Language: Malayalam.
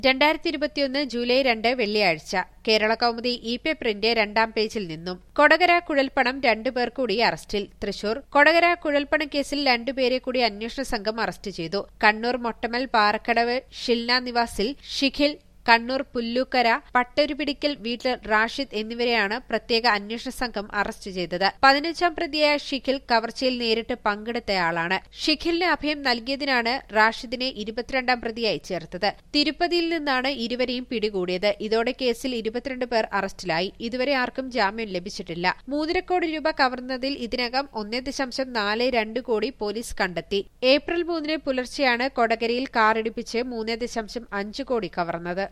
രണ്ടായിരത്തി ഇരുപത്തിയൊന്ന് ജൂലൈ രണ്ട് വെള്ളിയാഴ്ച കേരള കൗമുദി ഇ പേപ്പറിന്റെ രണ്ടാം പേജിൽ നിന്നും കൊടകര കുഴൽപ്പണം രണ്ടുപേർ കൂടി അറസ്റ്റിൽ തൃശൂർ കൊടകര കുഴൽപ്പണ കേസിൽ രണ്ടുപേരെ കൂടി അന്വേഷണ സംഘം അറസ്റ്റ് ചെയ്തു കണ്ണൂർ മൊട്ടമൽ പാറക്കടവ് ഷിൽന നിവാസിൽ ഷിഖിൽ കണ്ണൂർ പുല്ലൂക്കര പട്ടരുപിടിക്കൽ വീട്ടിൽ റാഷിദ് എന്നിവരെയാണ് പ്രത്യേക അന്വേഷണ സംഘം അറസ്റ്റ് ചെയ്തത് പതിനഞ്ചാം പ്രതിയായ ഷിഖിൽ കവർച്ചയിൽ നേരിട്ട് പങ്കെടുത്തയാളാണ് ഷിഖിലിന് അഭയം നൽകിയതിനാണ് റാഷിദിനെ ഇരുപത്തിരണ്ടാം പ്രതിയായി ചേർത്തത് തിരുപ്പതിയിൽ നിന്നാണ് ഇരുവരെയും പിടികൂടിയത് ഇതോടെ കേസിൽ ഇരുപത്തിരണ്ട് പേർ അറസ്റ്റിലായി ഇതുവരെ ആർക്കും ജാമ്യം ലഭിച്ചിട്ടില്ല മൂന്നര കോടി രൂപ കവർന്നതിൽ ഇതിനകം ഒന്നേ ദശാംശം നാല് രണ്ട് കോടി പോലീസ് കണ്ടെത്തി ഏപ്രിൽ മൂന്നിന് പുലർച്ചെയാണ് കൊടകരയിൽ കാറിടിപ്പിച്ച് മൂന്നേ ദശാംശം അഞ്ച് കോടി കവർന്നത്